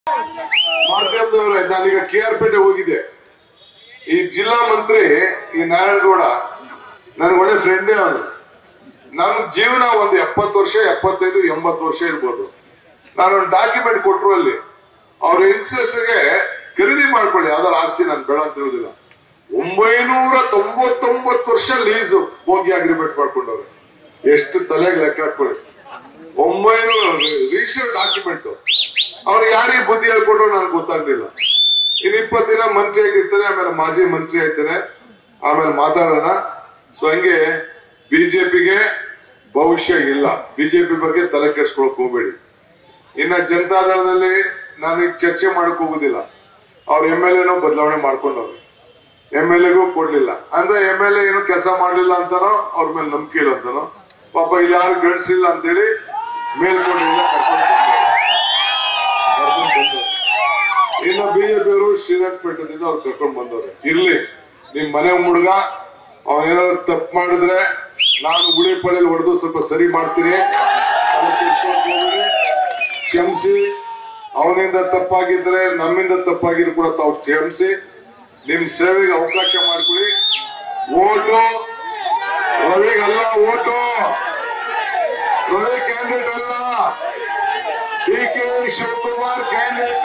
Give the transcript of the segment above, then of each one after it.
ಮಾಧ್ಯಮದವರೇ ನಾನೀಗ K R ಪೇಟೆ ಹೋಗಿದ್ದೆ ಈ ಜಿಲ್ಲಾ ಮಂತ್ರಿ ಈ ನಾರಾಯಣಗೌಡ ನನ್ ಒಳ್ಳೆ ಫ್ರೆಂಡೇ ಅವನು ನಮ್ ಜೀವನ ಒಂದು ಎಪ್ಪತ್ತು ವರ್ಷ ಎಪ್ಪತ್ತೈದು ಎಂಬತ್ತು ವರ್ಷ ಇರ್ಬೋದು ನಾನು ಒಂದು ಡಾಕ್ಯುಮೆಂಟ್ ಕೊಟ್ರು ಅಲ್ಲಿ ಅವ್ರ ಯಂಗ್ಸ್ಟರ್ಸ್ಗೆ ಖರೀದಿ ಮಾಡ್ಕೊಳ್ಳಿ ಯಾವ್ದಾರ ಆಸ್ತಿ ನಾನು ಬೇಡ ಅಂತ ಹೇಳುದಿಲ್ಲ ಒಂಬೈನೂರ ತೊಂಬತ್ತೊಂಬತ್ತು ವರ್ಷ ಲೀಸು ಹೋಗಿ ಅಗ್ರಿಮೆಂಟ್ ಮಾಡ್ಕೊಂಡವ್ರೆ ಎಷ್ಟು ತಲೆಗೆ ಲೆಕ್ಕ ಹಾಕೊಳ್ಳಿ ಒಂಬೈನೂರ ರಿಜಿಸ್ಟರ್ ಡಾಕ್ಯುಮೆಂಟ್ ಅವ್ರು ಯಾರಿಗೆ ಬುದ್ಧಿ ಹೇಳ್ಕೊಟ್ರು ನನ್ಗೆ ಗೊತ್ತಾಗ್ಲಿಲ್ಲ ಇನ್ ಇಪ್ಪತ್ತು ದಿನ ಮಂತ್ರಿ ಆಗಿರ್ತಾನೆ ಆಮೇಲೆ ಮಾಜಿ ಮಂತ್ರಿ ಆಯ್ತಾನೆ ಆಮೇಲೆ ಮಾತಾಡೋಣ ಸೊ ಹಂಗೆ ಬಿಜೆಪಿಗೆ ಭವಿಷ್ಯ ಇಲ್ಲ ಬಿಜೆಪಿ ಬಗ್ಗೆ ತಲೆ ಕೆಡ್ಸ್ಕೊಳಕ್ ಹೋಗ್ಬೇಡಿ ಇನ್ನ ಜನತಾದಳದಲ್ಲಿ ನಾನು ಈಗ ಚರ್ಚೆ ಮಾಡಕ್ ಹೋಗುದಿಲ್ಲ ಅವ್ರ ಎಂ ಎಲ್ ಎನೋ ಬದಲಾವಣೆ ಮಾಡ್ಕೊಂಡವ್ರು ಎಂ ಎಲ್ ಎಗೂ ಕೊಡ್ಲಿಲ್ಲ ಅಂದ್ರೆ ಎಂ ಎಲ್ ಎ ಏನು ಕೆಲಸ ಮಾಡ್ಲಿಲ್ಲ ಅಂತಾನೋ ಅವ್ರ ಮೇಲೆ ನಂಬಿಕೆ ಇಲ್ಲ ಅಂತಾನೋ ಪಾಪ ಇಲ್ಲಿ ಯಾರು ಗಂಡಸಿಲ್ಲ ಅಂತೇಳಿ ಮೇಲ್ಕೊಂಡಿಂದ ಕರ್ಕೊಂಡು ಬಂದವ್ರು. ಕರ್ಕೊಂಡು ಬಂದವ್ರು. ಇನ್ನು ಬಿಜೆಪಿ ಅವರು ಶ್ರೀರಂಗಪೇಟದಿಂದ ಅವ್ರು ಕರ್ಕೊಂಡು ಬಂದವ್ರೆ ಇರ್ಲಿ ನಿಮ್ ಮನೆ ಹುಡುಗ ಅವನೇನಾದ್ರು ತಪ್ಪು ಮಾಡಿದ್ರೆ ನಾನು ಗುಡಿ ಪಳ್ಳಿಯಲ್ಲಿ ಹೊಡೆದು ಸ್ವಲ್ಪ ಸರಿ ಮಾಡ್ತೀನಿ ತಲೆ ಕೆಡ್ಸ್ಕೊಳಕ್ ಹೋಗ್ಬೇಡಿ. ಕ್ಷಮಿಸಿ ಅವನಿಂದ ತಪ್ಪಾಗಿದ್ರೆ ನಮ್ಮಿಂದ ತಪ್ಪಾಗಿದ್ರು ಕೂಡ ತಾವು ಕ್ಷಮಿಸಿ ನಿಮ್ ಸೇವೆಗೆ ಅವಕಾಶ ಮಾಡ್ಕೊಡಿ ಓಟು ರವಿಗಲ್ಲ ಓಟು ರವಿ ಕ್ಯಾಂಡಿಡೇಟ್ ಅಲ್ಲ ಡಿ ಕೆ ಶಿವಕುಮಾರ್ ಕ್ಯಾಂಡಿಡೇಟ್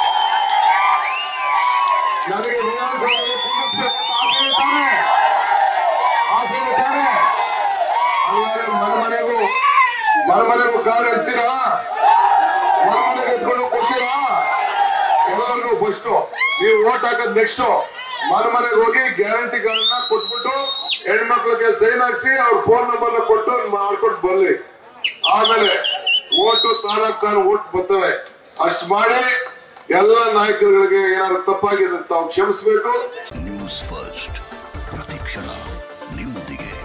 ನನಗೆ ವಿಧಾನಸಭೆಗೆ ಕೂಡಿಸ್ಬೇಕು ಅಂತ ಆಸೆ ಇದ್ದಾನೆ ಆಸೆ ಇದ್ದಾನೆ ಅಲ್ಲದೆ ಮನೆ ಮನೆಗೂ ಮನೆ ಮನೆಗೂ ಕಾರ್ಡ್ ಹಚ್ಚಿರಾ ಮನೆ ಮನೆಗೆ ಎತ್ಕೊಂಡು ಕೊಡ್ತೀರಾ ಎಲ್ಲರಿಗೂ ಫಸ್ಟ್ ನೀವು ಓಟ್ ಹಾಕೋದ್ ನೆಕ್ಸ್ಟ್ ಮನೆ ಮನೆಗೆ ಹೋಗಿ ಗ್ಯಾರಂಟಿ ಕಾರ್ಡ್ನ ಕೊಟ್ಬಿಟ್ಟು ಹೆಣ್ಮಕ್ಳಿಗೆ ಸೈನ್ ಹಾಕ್ಸಿ ಅವ್ರ ಫೋನ್ ನಂಬರ್ ಕೊಟ್ಟು ಮಾಡ್ಕೊಟ್ಟು ಬರ್ಲಿ ಆಮೇಲೆ ಓಟು ತಾನಾಗ್ ತಾನು ಓಟ್ ಬರ್ತವೆ ಅಷ್ಟ್ ಮಾಡಿ ಎಲ್ಲ ನಾಯಕರುಗಳಿಗೆ ಏನಾದ್ರು ತಪ್ಪಾಗಿದೆ ಅಂತ ತಾವು ಕ್ಷಮಿಸ್ಬೇಕು ನ್ಯೂಸ್ ಫಸ್ಟ್ ಪ್ರತಿಕ್ಷಣ ನಿಮ್ಮೊಂದಿಗೆ